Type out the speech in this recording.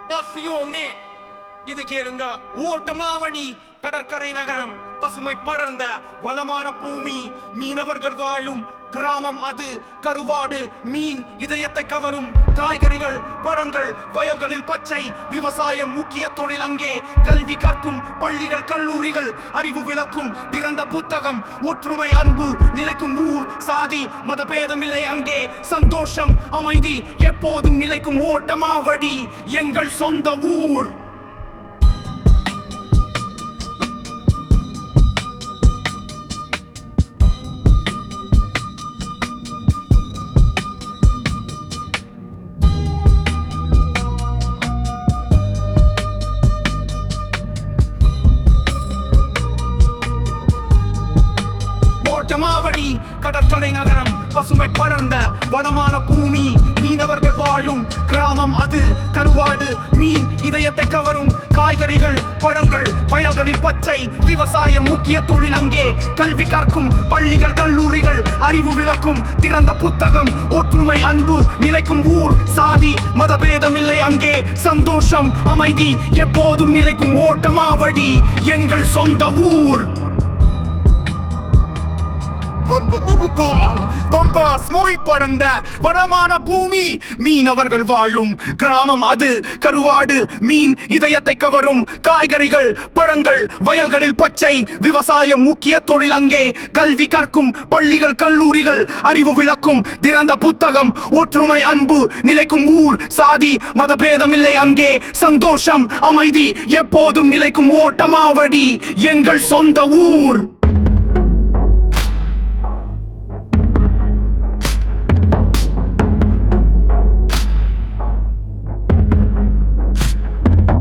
பசியோனே இது கேளுங்க ஓட்டமாவணி கடற்கரை நகரம் பசுமை படர்ந்த வளமான பூமி மீனவர்கள் வாழும் கிராமம் அது கருவாடு மீன் இதயத்தை கவரும் காய்கறிகள் பழங்கள் வயல்களில் பச்சை விவசாயம் முக்கிய தொழில் அங்கே கல்வி கற்கும் பள்ளிகள் கல்லூரிகள் அறிவு விளக்கும் திறந்த புத்தகம் ஒற்றுமை அன்பு நிலைக்கும் ஊர் சாதி மதபேதம் இல்லை அங்கே சந்தோஷம் அமைதி எப்போதும் நிலைக்கும் ஓட்டமாவடி எங்கள் சொந்த ஊர் ஓட்டமாவடி கடற்கரை நகரம் பசுமை படர்ந்த வனமான பூமி மீனவர்கள் வாழும் கிராமம் அது கருவாடு மீன் இதயத்தை கவரும் காய்கறிகள் பழங்கள் வயல்களில் பச்சை விவசாயம் முக்கிய தொழில் அங்கே கல்வி கற்கும் பள்ளிகள் கல்லூரிகள் அறிவு விளக்கும் திறந்த புத்தகம் ஒற்றுமை அன்பு நிலைக்கும் ஊர் சாதி மதபேதம் இல்லை அங்கே சந்தோஷம் அமைதி எப்போதும் நிலைக்கும் ஓட்டமாவடி எங்கள் சொந்த ஊர் பம்பாஸ் மொழி படர்ந்த வளமான பூமி மீனவர்கள் வாழும் கிராமம் அது கருவாடு மீன் இதயத்தை கவரும் காய்கறிகள் பழங்கள் வயல்களில் பச்சை விவசாயம் முக்கிய தொழில் அங்கே கல்வி கற்கும் பள்ளிகள் கல்லூரிகள் அறிவு விளக்கும் திறந்த புத்தகம் ஒற்றுமை அன்பு நிலைக்கும் ஊர் சாதி மதபேதம் இல்லை அங்கே சந்தோஷம் அமைதி எப்போதும் நிலைக்கும் ஓட்டமாவடி எங்கள் சொந்த ஊர்